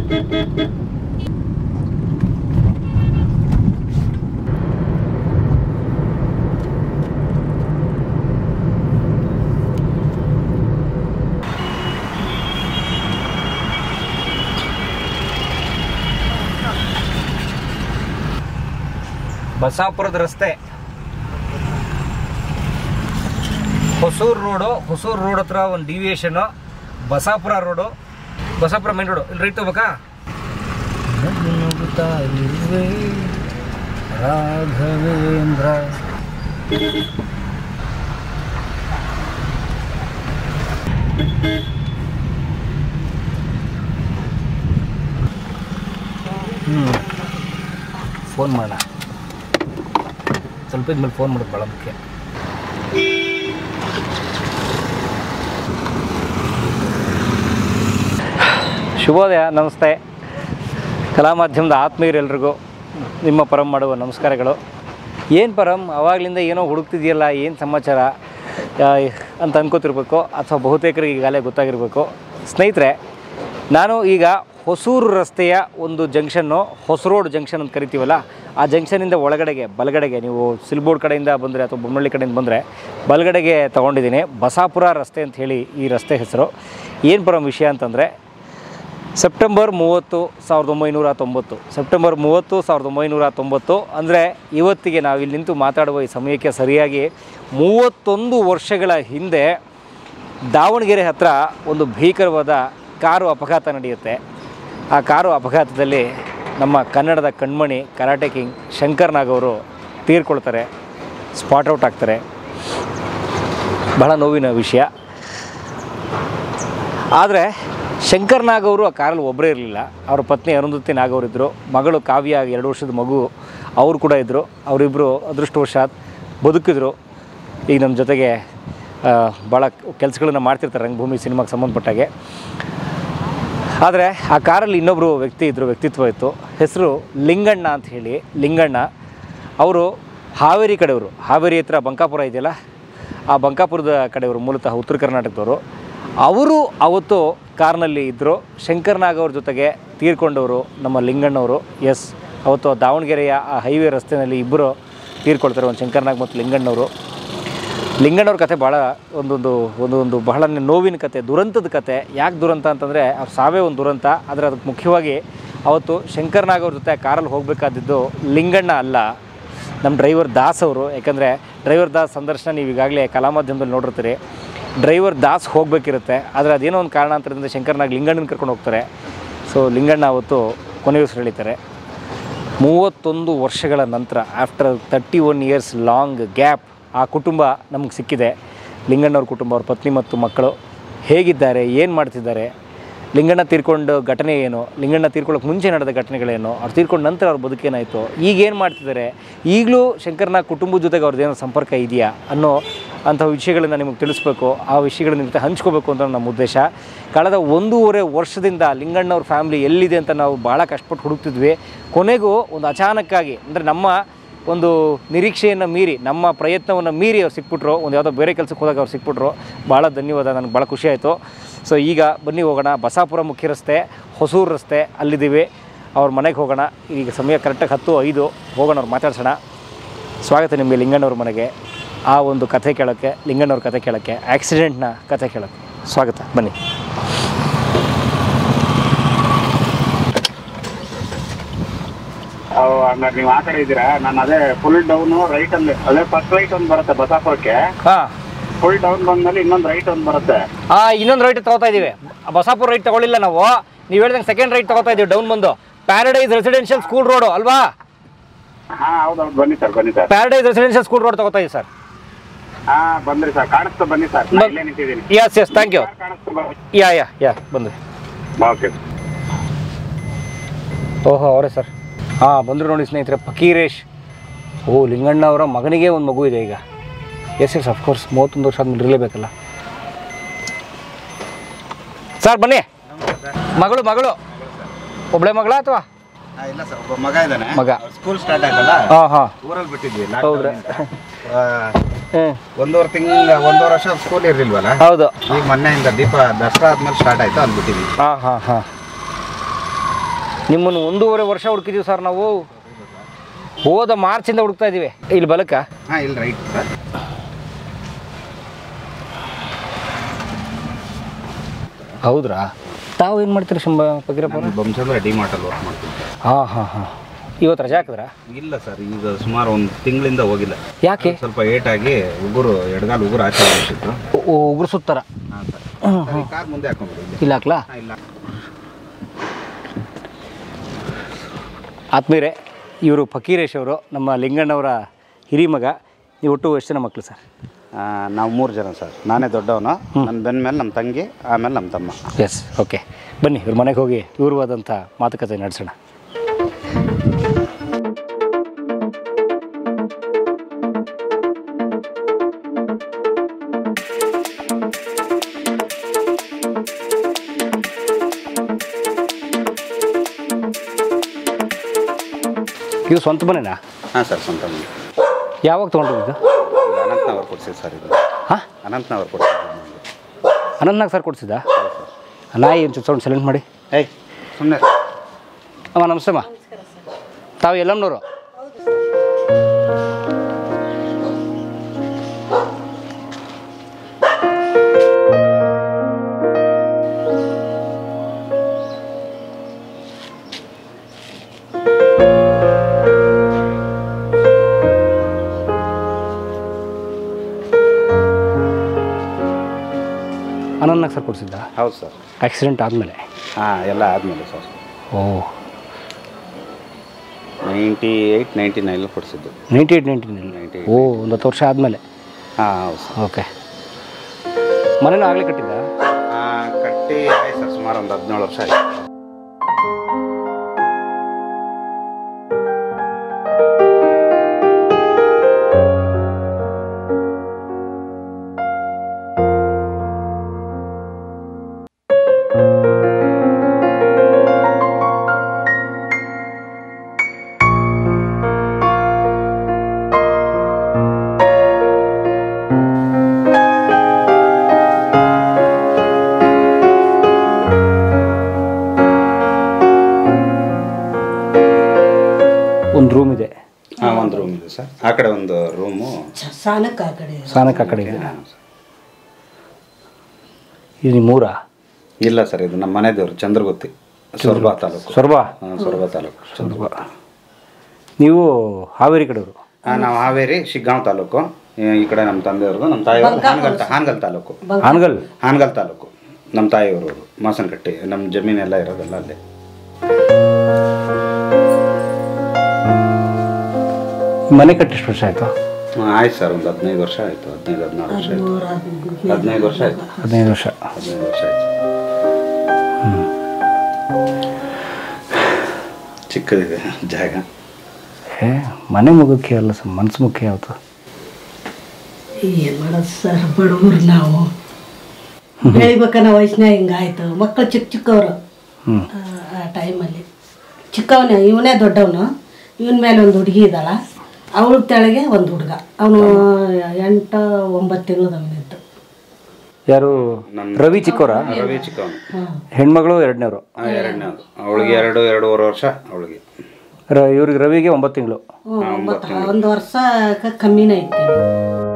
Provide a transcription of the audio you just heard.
ಬಸಾಪುರದ ರಸ್ತೆ Hosur road Hosur road ಹತ್ರ ಒಂದು deviation Basapura road Basapura main road ಇಲ್ಲಿ ರೈಟ್ ತಗೋಬೇಕಾ ರಾಘವೇಂದ್ರ ಹ್ಞೂ ಫೋನ್ ಮಾಡೋಣ ಸ್ವಲ್ಪ ಇದ್ಮೇಲೆ ಫೋನ್ ಮಾಡೋದು ಭಾಳ ಮುಖ್ಯ ಶುಭೋದಯ ನಮಸ್ತೆ ಕಲಾ ಮಾಧ್ಯಮದ ಆತ್ಮೀಯರೆಲ್ರಿಗೂ ನಿಮ್ಮ ಪರಂ ಮಾಡುವ ನಮಸ್ಕಾರಗಳು ಏನು ಪರಂ ಅವಾಗಲಿಂದ ಏನೋ ಹುಡುಕ್ತಿದೆಯಲ್ಲ ಏನು ಸಮಾಚಾರ ಆ, ಅಂತ ಅನ್ಕೋತಿರ್ಬೇಕು ಅಥವಾ ಬಹುತೇಕರಿಗೆ ಈಗಾಗಲೇ ಗೊತ್ತಾಗಿರಬೇಕು ಸ್ನೇಹಿತರೆ ನಾನು ಈಗ ಹೊಸೂರು ರಸ್ತೆಯ ಒಂದು ಜಂಕ್ಷನ್ನು ಹೊಸರೋಡ್ ಜಂಕ್ಷನ್ ಅಂತ ಕರಿತೀವಲ್ಲ ಆ ಜಂಕ್ಷನಿಂದ ಒಳಗಡೆಗೆ ಬಲಗಡೆಗೆ ನೀವು ಸಿಲ್ಬೋರ್ಡ್ ಕಡೆಯಿಂದ ಬಂದರೆ ಅಥವಾ ಬೊಮ್ಮಳ್ಳಿ ಕಡೆಯಿಂದ ಬಂದರೆ ಬಲಗಡೆಗೆ ತೊಗೊಂಡಿದ್ದೀನಿ ಬಸಾಪುರ ರಸ್ತೆ ಅಂತ ಹೇಳಿ ಈ ರಸ್ತೆ ಹೆಸರು ಏನು ಪರಂ ವಿಷಯ ಅಂತಂದರೆ ಸೆಪ್ಟೆಂಬರ್ ಮೂವತ್ತು ಸಾವಿರದ ಒಂಬೈನೂರ ತೊಂಬತ್ತು ಸೆಪ್ಟೆಂಬರ್ ಮೂವತ್ತು ಸಾವಿರದ ಒಂಬೈನೂರ ತೊಂಬತ್ತು ಅಂದರೆ ಇವತ್ತಿಗೆ ನಾವು ಇಲ್ಲಿ ನಿಂತು ಮಾತಾಡುವ ಈ ಸಮಯಕ್ಕೆ ಸರಿಯಾಗಿ ಮೂವತ್ತೊಂದು ವರ್ಷಗಳ ಹಿಂದೆ ದಾವಣಗೆರೆ ಹತ್ರ ಒಂದು ಭೀಕರವಾದ ಕಾರು ಅಪಘಾತ ನಡೆಯುತ್ತೆ ಆ ಕಾರು ಅಪಘಾತದಲ್ಲಿ ನಮ್ಮ ಕನ್ನಡದ ಕಣ್ಮಣಿ ಕರಾಟೆ ಕಿಂಗ್ ಶಂಕರ್ ನಾಗ್ ಅವರು ತೀರ್ಕೊಳ್ತಾರೆ ಸ್ಪಾಟ್ ಔಟ್ ಆಗ್ತಾರೆ ಬಹಳ ನೋವಿನ ವಿಷಯ ಆದರೆ ಶಂಕರ್ ನಾಗ್ ಅವರು ಆ ಕಾರಲ್ಲಿ ಒಬ್ಬರೇ ಇರಲಿಲ್ಲ ಅವರ ಪತ್ನಿ ಅರುಂಧತಿ ನಾಗ್ ಅವರಿದ್ದರು ಮಗಳು ಕಾವ್ಯ ಎರಡು ವರ್ಷದ ಮಗು ಅವರು ಕೂಡ ಇದ್ದರು ಅವರಿಬ್ಬರು ಅದೃಷ್ಟವಶಾತ್ ಬದುಕಿದ್ರು ಈಗ ನಮ್ಮ ಜೊತೆಗೆ ಆ, ಭಾಳ ಕೆಲಸಗಳನ್ನ ಮಾಡ್ತಿರ್ತಾರೆ ರಂಗಭೂಮಿ ಸಿನಿಮಾಗೆ ಸಂಬಂಧಪಟ್ಟಾಗೆ ಆದರೆ ಆ ಕಾರಲ್ಲಿ ಇನ್ನೊಬ್ಬರು ವ್ಯಕ್ತಿ ಇದ್ದರು ವ್ಯಕ್ತಿತ್ವ ಇತ್ತು ಹೆಸರು ಲಿಂಗಣ್ಣ ಅಂತ ಹೇಳಿ ಲಿಂಗಣ್ಣ ಅವರು ಹಾವೇರಿ ಕಡೆಯವರು ಹಾವೇರಿ ಹತ್ರ ಬಂಕಾಪುರ ಇದೆಯಲ್ಲ ಆ ಬಂಕಾಪುರದ ಕಡೆಯವರು ಮೂಲತಃ ಉತ್ತರ ಕರ್ನಾಟಕದವರು ಅವರು ಅವತ್ತು ಕಾರ್ನಲ್ಲಿ ಇದ್ದರು ಶಂಕರ್ನಾಗ್ ಅವ್ರ ಜೊತೆಗೆ ತೀರ್ಕೊಂಡವರು ನಮ್ಮ ಲಿಂಗಣ್ಣವರು ಎಸ್ ಅವತ್ತು ಆ ದಾವಣಗೆರೆಯ ಆ ಹೈವೇ ರಸ್ತೆಯಲ್ಲಿ ಇಬ್ಬರು ತೀರ್ಕೊಳ್ತಾರೆ ಒಂದು ಶಂಕರ್ನಾಗ್ ಮತ್ತು ಲಿಂಗಣ್ಣವರು ಲಿಂಗಣ್ಣವ್ರ ಕತೆ ಭಾಳ ಒಂದೊಂದು ಒಂದೊಂದು ಬಹಳ ನೋವಿನ ಕತೆ ದುರಂತದ ಕತೆ ಯಾಕೆ ದುರಂತ ಅಂತಂದರೆ ಅವ್ರ ಸಾವೇ ಒಂದು ದುರಂತ ಆದರೆ ಅದಕ್ಕೆ ಮುಖ್ಯವಾಗಿ ಅವತ್ತು ಶಂಕರ್ನಾಗ್ ಅವ್ರ ಜೊತೆ ಕಾರಲ್ಲಿ ಹೋಗಬೇಕಾದಿದ್ದು ಲಿಂಗಣ್ಣ ಅಲ್ಲ ನಮ್ಮ ಡ್ರೈವರ್ ದಾಸ್ ಅವರು ಯಾಕಂದರೆ ಡ್ರೈವರ್ ದಾಸ್ ಸಂದರ್ಶನ ನೀವು ಈಗಾಗಲೇ ಕಲಾ ಮಾಧ್ಯಮದಲ್ಲಿ ನೋಡಿರ್ತೀರಿ ಡ್ರೈವರ್ ದಾಸ್ ಹೋಗಬೇಕಿರುತ್ತೆ ಆದರೆ ಅದೇನೋ ಒಂದು ಕಾರಣಾಂತರದಿಂದ ಶಂಕರ್ನಾಗ್ ಲಿಂಗಣ್ಣನ ಕರ್ಕೊಂಡು ಹೋಗ್ತಾರೆ ಸೊ ಲಿಂಗಣ್ಣ ಅವತ್ತು ಕೊನೆಯುಸಿರು ಎಳಿತಾರೆ ಮೂವತ್ತೊಂದು ವರ್ಷಗಳ ನಂತರ after thirty one years long gap ಆ ಕುಟುಂಬ ನಮಗೆ ಸಿಕ್ಕಿದೆ ಲಿಂಗಣ್ಣವ್ರ ಕುಟುಂಬ ಅವ್ರ ಪತ್ನಿ ಮತ್ತು ಮಕ್ಕಳು ಹೇಗಿದ್ದಾರೆ ಏನು ಮಾಡ್ತಿದ್ದಾರೆ ಲಿಂಗಣ್ಣ ತೀರ್ಕೊಂಡು ಘಟನೆ ಏನು ಲಿಂಗಣ್ಣ ತೀರ್ಕೊಳ್ಳೋಕೆ ಮುಂಚೆ ನಡೆದ ಘಟನೆಗಳೇನು ಅವ್ರು ತೀರ್ಕೊಂಡ ನಂತರ ಅವ್ರ ಬದುಕೇನಾಯಿತು ಈಗ ಏನು ಮಾಡ್ತಿದ್ದಾರೆ ಈಗಲೂ ಶಂಕರ್ನ ಕುಟುಂಬದ ಜೊತೆಗೆ ಅವ್ರದ್ದೇನೋ ಸಂಪರ್ಕ ಇದೆಯಾ ಅನ್ನೋ ಅಂಥ ವಿಷಯಗಳನ್ನ ನಿಮಗೆ ತಿಳಿಸ್ಬೇಕು ಆ ವಿಷಯಗಳನ್ನ ನಿಮ್ಮ ಜೊತೆ ಹಂಚ್ಕೋಬೇಕು ಅಂತ ನಮ್ಮ ಉದ್ದೇಶ ಕಳೆದ ಒಂದೂವರೆ ವರ್ಷದಿಂದ ಲಿಂಗಣ್ಣವ್ರ ಫ್ಯಾಮಿಲಿ ಎಲ್ಲಿದೆ ಅಂತ ನಾವು ಭಾಳ ಕಷ್ಟಪಟ್ಟು ಹುಡುಕ್ತಿದ್ವಿ ಕೊನೆಗೂ ಒಂದು ಅಚಾನಕ್ಕಾಗಿ ಅಂದರೆ ನಮ್ಮ ಒಂದು ನಿರೀಕ್ಷೆಯನ್ನು ಮೀರಿ ನಮ್ಮ ಪ್ರಯತ್ನವನ್ನು ಮೀರಿ ಅವ್ರು ಸಿಕ್ಬಿಟ್ರು ಒಂದು ಯಾವುದೋ ಬೇರೆ ಕೆಲಸಕ್ಕೆ ಹೋದಾಗ ಅವ್ರು ಸಿಕ್ಬಿಟ್ರು ಭಾಳ ಧನ್ಯವಾದ ನನಗೆ ಭಾಳ ಖುಷಿ ಆಯಿತು ಸೊ ಈಗ ಬನ್ನಿ ಹೋಗೋಣ ಬಸಾಪುರ ಮುಖ್ಯ ರಸ್ತೆ ಹೊಸೂರು ರಸ್ತೆ ಅಲ್ಲಿದ್ದೀವಿ ಅವ್ರ ಮನೆಗೆ ಹೋಗೋಣ ಈಗ ಸಮಯ ಕರೆಕ್ಟಾಗಿ ಹತ್ತು ಐದು ಹೋಗೋಣ ಅವ್ರು ಮಾತಾಡ್ಸೋಣ ಸ್ವಾಗತ ನಿಮಗೆ ಲಿಂಗಣ್ಣವ್ರ ಮನೆಗೆ ಆ ಒಂದು ಕಥೆ ಕೇಳೋಕ್ಕೆ ಲಿಂಗಣ್ಣವ್ರ ಕಥೆ ಕೇಳೋಕ್ಕೆ ಆಕ್ಸಿಡೆಂಟ್ನ ಕಥೆ ಕೇಳೋಕ್ಕೆ ಸ್ವಾಗತ ಬನ್ನಿ ಅವ್ ಹಂಗಾರೆ ನೀವು ಆ ಕಡೆ ಇದ್ದೀರಾ ನಾನು ಅದೇ ಫುಲ್ ಡೌನ್ ರೈಟ್ ಅಲ್ಲಿ ಅದೇ ಫಸ್ಟ್ ರೈಟ್ ಒಂದು ಬರುತ್ತೆ ಬಸಾಪುರಕ್ಕೆ ಹಾಂ ಫುಲ್ ಡೌನ್ ಬಂದ್ಮೇಲೆ ಇನ್ನೊಂದು ರೈಟ್ ಒಂದು ಬರುತ್ತೆ ಹಾಂ ಇನ್ನೊಂದು ರೈಟ್ ತಗೋತಾ ಇದ್ದೀವಿ ಬಸಾಪುರ ರೈಟ್ ತಗೊಳ್ಳಿಲ್ಲ ನಾವು ನೀವು ಹೇಳ್ದಂಗೆ ಸೆಕೆಂಡ್ ರೈಟ್ ತಗೋತಾ ಇದ್ದೀವಿ ಡೌನ್ ಬಂದು ಪ್ಯಾರಡೈಸ್ ರೆಸಿಡೆನ್ಷಿಯಲ್ ಸ್ಕೂಲ್ ರೋಡು ಅಲ್ವಾ ಹಾ ಹೌದೌದು ಬನ್ನಿ ಸರ್ ಬನ್ನಿ sir paradise residential school road ತಗೋತಾ ಇದ್ದೀವಿ ಸರ್ ಹಾ ಬಂದ್ರಿ ಸರ್ ಕಾಣಿಸ್ತಾ ಬನ್ನಿ ಸರ್ ಬ- ಇಲ್ಲೇ ನಿಂತಿದ್ದೀನಿ ಎಸ್ ಎಸ್ ಥ್ಯಾಂಕ್ ಯು ಕಾಣಿಸ್ತಾ ಬನ್ನಿ ಯಾ ಯಾ ಯಾ ಬಂದ್ರಿ ಓಕೆ ಓಹೋ ಅವರೇ ಸರ್ ಹಾಂ ಬಂದರು ನೋಡಿ ಸ್ನೇಹಿತರೆ ಫಕೀರೇಶ್ ಓ ಲಿಂಗಣ್ಣ ಅವರ ಮಗನಿಗೆ ಒಂದು ಮಗು ಇದೆ ಈಗ ಎಸ್ ಎಸ್ ಅಫ್ಕೋರ್ಸ್ ಮೂವತ್ತೊಂದು ವರ್ಷ ಆದ್ಮೇಲೆ ಇರಲೇಬೇಕಲ್ಲ ಸರ್ ಬನ್ನಿ ಮಗಳು ಮಗಳು ಒಬ್ಬಳೆ ಮಗಳ ಅಥವಾ ಇಲ್ಲ ಸರ್ ಒಬ್ಬ ಮಗ ಇದ್ದಾನೆ ಮಗ. ಸ್ಕೂಲ್ ಸ್ಟಾರ್ಟ್ ಆಯ್ತಲ್ಲ ಹಾಂ ಹಾಂ ಊರಲ್ಲಿ ಬಿಟ್ಟಿದ್ವಿ ಹೌದ್ರಾ? ಆ, ಹ್ಞೂ ಒಂದೂವರೆ ತಿಂಗಳ ಒಂದೂವರೆ ವರ್ಷ ಸ್ಕೂಲ್ ಇರ್ಲಿಲ್ವಲ್ಲ ಹೌದು ಈಗ ಮೊನ್ನೆಯಿಂದ ದೀಪ ದಸರಾ ಆದ್ಮೇಲೆ ಸ್ಟಾರ್ಟ್ ಆಯ್ತು ಅಲ್ಲಿ ಬಿಟ್ಟಿದ್ವಿ ಹಾಂ ಹಾಂ ಹಾಂ ನಿಮ್ಮನ್ನು ಒಂದೂವರೆ ವರ್ಷ ಹುಡುಕಿದ್ದೀವಿ ಸರ್ ನಾವು ಹೋದ ಮಾರ್ಚಿಂದ ಹುಡುಕ್ತಾ ಇದ್ದೀವಿ ಇಲ್ಲಿ ಬಲಕ್ಕ ಹಾಂ ಇಲ್ಲಿ ರೈಟ್ ಸರ್ ಹೌದ್ರಾ ತಾವು ಏನು ಮಾಡ್ತೀರಿ ಶಂಬ ಫಕೀರಪ್ಪ ನಾನು ಬಂಸದ ಡಿ ಮಾರ್ಟಲ್ಲಿ ವರ್ಕ್ ಮಾಡ್ತೀನಿ ಹಾಂ ಹಾಂ ಹಾಂ ಇವತ್ತು ರಜೆ ಹಾಕಿದ್ರಾ ಇಲ್ಲ ಸರ್ ಈಗ ಸುಮಾರು ಒಂದು ತಿಂಗಳಿಂದ ಹೋಗಿಲ್ಲ ಯಾಕೆ ಸ್ವಲ್ಪ ಏಟಾಗಿ ಉಗುರು ಎಡಗಾಲು ಉಗುರು ಆಚೆ ಹೋಗ್ಬಿಟ್ಟಿತ್ತು ಉಗುರು ಸುತ್ತಾರ ಹಾಂ ಸರ್ ಸರ್, ಈ ಕಾರ್ ಮುಂದೆ ಹಾಕೊಂಡ್ಬಿಡಿ ಇಲ್ಲಿ ಇಲ್ಲ ಹಾಕ್ಲಾ ಹಾಂ, ಇಲ್ಲ ಆತ್ಮೀಯರೇ ಇವರು ಫಕೀರೇಶ್ ಅವರು ನಮ್ಮ ಲಿಂಗಣ್ಣವರ ಹಿರಿಮಗ ನೀವು ಒಟ್ಟು ಎಷ್ಟು ಜನ ಮಕ್ಕಳು ಸರ್ ಆ, ನಾವು ಮೂರು ಜನ ಸರ್ ನಾನೇ ದೊಡ್ಡವನು ನನ್ನ ಬೆನ್ನ ಮೇಲೆ ನಮ್ಮ ತಂಗಿ ಆಮೇಲೆ ನಮ್ಮ ತಮ್ಮ ಎಸ್ ಓಕೆ ಬನ್ನಿ ಇವ್ರ ಮನೆಗೆ ಹೋಗಿ ಇವ್ರವಾದಂಥ ಮಾತುಕತೆ ನಡೆಸೋಣ ಇದು ಸ್ವಂತ ಮನೆನಾ ಹಾಂ ಸರ್ ಸ್ವಂತ ಮನೆ ಯಾವಾಗ ತೊಗೊಂಡಿದ್ದು ಇದು ಅನಂತನಗರ್ ಕೊಡ್ಸಿದ್ದು ಸರ್ ಇದು ಹಾಂ ಅನಂತನಗರ್ ಕೊಡ್ಸಿದ್ದು ನಮಗೆ ಅನಂತ್ನಾಗ್ ಸರ್ ಕೊಡ್ಸಿದ್ದ ನಾಯಿ ಒಂದು ಸೌಂಡ್ ಸೈಲೆಂಟ್ ಮಾಡಿ ಏಯ್ ಸುಮ್ಮನೆ ಅಮ್ಮ ನಮಸ್ತೆ ಅಮ್ಮ ತಾವು ಎಲ್ಲಮ್ಮನವರು ಅನಂತ್ನಾಗ್ ಸರ್ ಕೊಡ್ಸಿದ್ದ ಹೌದು ಸರ್ ಆಕ್ಸಿಡೆಂಟ್ ಆದಮೇಲೆ ಹಾಂ ಎಲ್ಲ ಆದಮೇಲೆ sir oh ninety eight ninety ನೈನಲ್ಲಿ ಕೊಡಿಸಿದ್ದು ninety eight ninety nine 98. Oh ಒಂದು ಹತ್ತು ವರ್ಷ ಆದಮೇಲೆ ಹಾಂ ಹೌದು ಸರ್ ಓಕೆ ಮನೇನ ಆಗಲೇ ಕಟ್ಟಿದ್ದ ಹಾಂ ಕಟ್ಟಿ ಆಯ್ತು ಸರ್ ಸುಮಾರು ಒಂದು ಹದಿನೇಳು ವರ್ಷ ಆಯ್ತು ಒಂದು ರೂಮ್ ಇದೆ ಹಾಂ ಒಂದು ರೂಮ್ ಇದೆ ಸರ್ ಆ ಕಡೆ ಒಂದು ರೂಮು ಸಾಲಕ್ಕೆ ಆ ಕಡೆ ಸ್ನಾನಕ್ಕೆ ಆ ಕಡೆ ಇದೆ ಇದು ನಿಮ್ಮೂರ ಇಲ್ಲ ಸರ್ ಇದು ನಮ್ಮ ಮನೆ ದೇವರು ಚಂದ್ರಗುತ್ತಿ ಸೊರಬ ತಾಲೂಕು ಸೊರಬ ಹಾಂ ಸೊರಬ ತಾಲೂಕು ಸೊರಬ ನೀವು ಹಾವೇರಿ ಕಡೆಯವರು ಹಾಂ ನಾವು ಹಾವೇರಿ ಶಿಗ್ಗಾಂವ್ ತಾಲೂಕು ಈ- ಈ ಕಡೆ ನಮ್ಮ ತಂದೆಯವ್ರದ್ದು ನಮ್ಮ ತಾಯಿಯವ್ರದ್ದು ಹಾನಗಲ್ ತಾ- ಹಾನಗಲ್ ತಾಲೂಕು ಹಾನಗಲ್ ಹಾನಗಲ್ ತಾಲೂಕು ನಮ್ಮ ತಾಯಿಯವರು ಮಾಸನಕಟ್ಟಿ ನಮ್ಮ ಜಮೀನೆಲ್ಲ ಇರೋದೆಲ್ಲ ಅಲ್ಲೇ ಮನೆ ಕಟ್ಟಿ ಎಷ್ಟು ವರ್ಷ ಆಯಿತು ಹಾಂ ಆಯ್ತು ಸರ್ ಒಂದು ಹದಿನೈದು ವರ್ಷ ಆಯಿತು ಹದಿನೈದು ಹದಿನಾರು ವರ್ಷ ಆಯಿತು ಹದಿನೈದು ವರ್ಷ ಆಯಿತು ಹದಿನೈದು ವರ್ಷ ಹದಿನೈದು ವರ್ಷ ಆಯಿತು ಚಿಕ್ಕದಿದೆ ಜಾಗ ಏ ಮನೆ ಮುಖಕ್ಕೆ ಅಲ್ಲ ಸರ್ ಮನ್ಸು ಮುಖ್ಯ ಯಾವತ್ತು ಏನು ಮಾಡೋದು ಸರ್ ಬಡವ್ರು ನಾವು ಬೆಳಿಬೇಕನ್ನೋ ವಯಸ್ಸಿನಾಗ ಹಿಂಗಾಯ್ತು ಮಕ್ಕಳು ಚಿಕ್ಕ ಚಿಕ್ಕವರು ಹ್ಞೂ ಆ ಟೈಮಲ್ಲಿ ಚಿಕ್ಕವನೇ ಇವನೇ ದೊಡ್ಡವನು ಇವನ ಮೇಲೆ ಒಂದು ಹುಡುಗಿ ಇದ್ದಾಳ ಅವಳ ತೆಳಗೆ ಒಂದು ಹುಡುಗ ಅವನು ಎಂಟು ಒಂಬತ್ತು ತಿಂಗಳದವನಿತ್ತು ಯಾರು ನಮ್ಮ ರವಿ ಚಿಕ್ಕವರ ರವಿ ಚಿಕ್ಕವನು ಹೆಣ್ಮಗಳು ಎರಡನೇವರು ಹಾಂ ಎರಡನೇದು ಅವಳಿಗೆ ಎರಡು ಎರಡೂವರೆ ವರ್ಷ ಅವಳಿಗೆ ರ ಇವ್ರಿಗೆ ರವಿಗೆ ಒಂಬತ್ತು ತಿಂಗಳು ಒಂಬತ್ತು ಒಂದು ವರ್ಷ ಕಮ್ಮಿನೇ ಇತ್ತು